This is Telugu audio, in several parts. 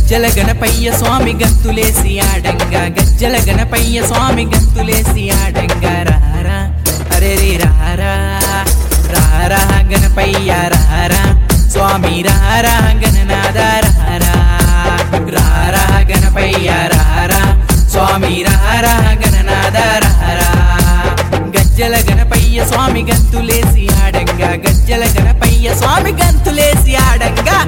గజ్జల గణపయ్య స్వామి గంతులేసి ఆడంగా గజ్జల గణపయ్య స్వామి గంతులేసి ఆడంగా రారా అరే రే రారా రారా గణపయ్య రారా స్వామి రారా గణనాద రారా రారా గణపయ్య రారా స్వామి రారా గణనాద రారా గజ్జల గణపయ్య స్వామి గంతులేసి ఆడంగా గజ్జల గణపయ్య స్వామి గంతులేసి ఆడంగా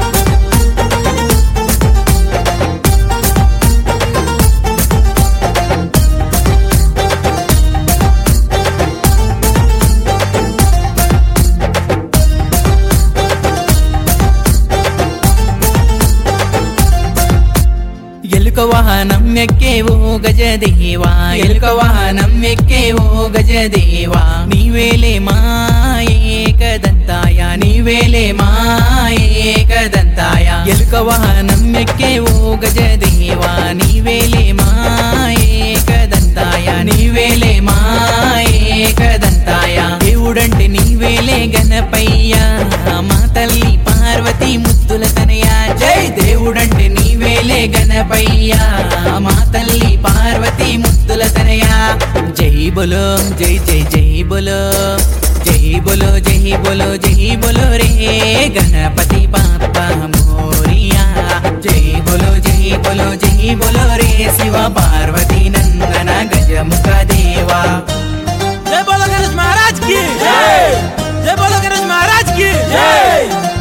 ఎలుక వాహనం ఎక్కేవో గజదేవా ఎలుక వాహనం ఎక్కేవో గజదేవా నీవేలే మాయేకదంతాయ నీవేలే మాయేకదంతాయ ఎలుక వాహనం ఎక్కేవో గజదేవా నీవేలే మాయేకదంతాయ నీవేలే మాయేకదంతాయ దేవుడంటే నీవేలే గణపయ్య మా తల్లి పార్వతి ముద్దుల తనయ జై దేవుడంటే నీవేలే గణపయ్య మా తల్లి పార్వతి ముద్దుల తనయ జై బోలో జై జై జై బోలో జై బోలో జై బోలో జై బోలో రే గణపతి పాప మోరియా జై బోలో జై బోలో జై బోలో రే శివ పార్వతి నందన గజముఖ దేవా जय बोलो गणेश महाराज की जय। जय बोलो गणेश महाराज की जय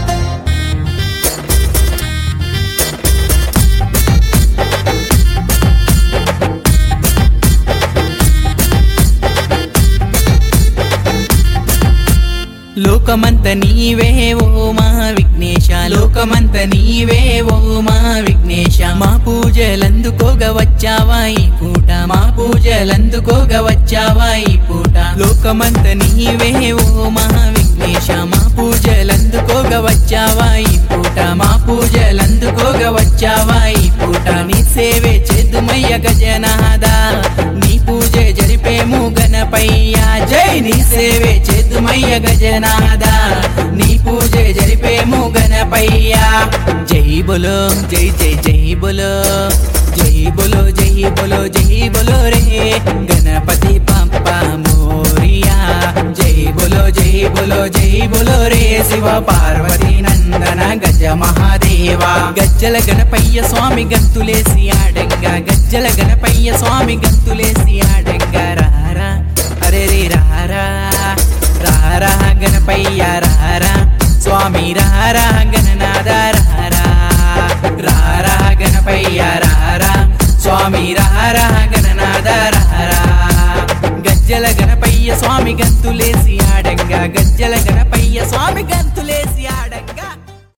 లోకమంత నీవే ఓ మా విఘ్నేశ లోకమంత నీవే ఓ మా విఘ్నేశ మా పూజలందుకోగ వచ్చావా ఈ పూట మా పూజలందుకోగ వచ్చావా ఈ పూట లోకమంత నీవే ఓ మా విఘ్నేశ మా పూజలందుకోగ వచ్చావా ఈ పూట మా పూజలందుకోగ వచ్చావా ఈ పూట నీ సేవే చేదుమయ్య గజనాద నీ పూజ జరిపేము గణపయ్య జై నీ సేవే చేదుమయ్య గజనాద నీ పూజ జరిపేము గణపయ్య జై బోలో జై జై జై బోలో జై బోలో జై బోలో జై బోలో రే గణపతి పంప మోరియా జై బోలో జై బోలో జై బోలో రే శివ పార్వతి నందన గజ మహాదేవా గజ్జల గణపయ్య స్వామి గంతులేసి ఆడంగా గజ్జల గణపయ్య స్వామి గంతులేసి ఆడంగా రారా అరే రే రారా రారా గణపయ్య రారా స్వామి రారా గణనాద రారా రారా గణపయ్య రారా స్వామి రారా గణనాద రారా గజ్జల గణపయ్య స్వామి గంతులేసి ఆడంగా గజ్జల గణపయ్య స్వామి గంతులు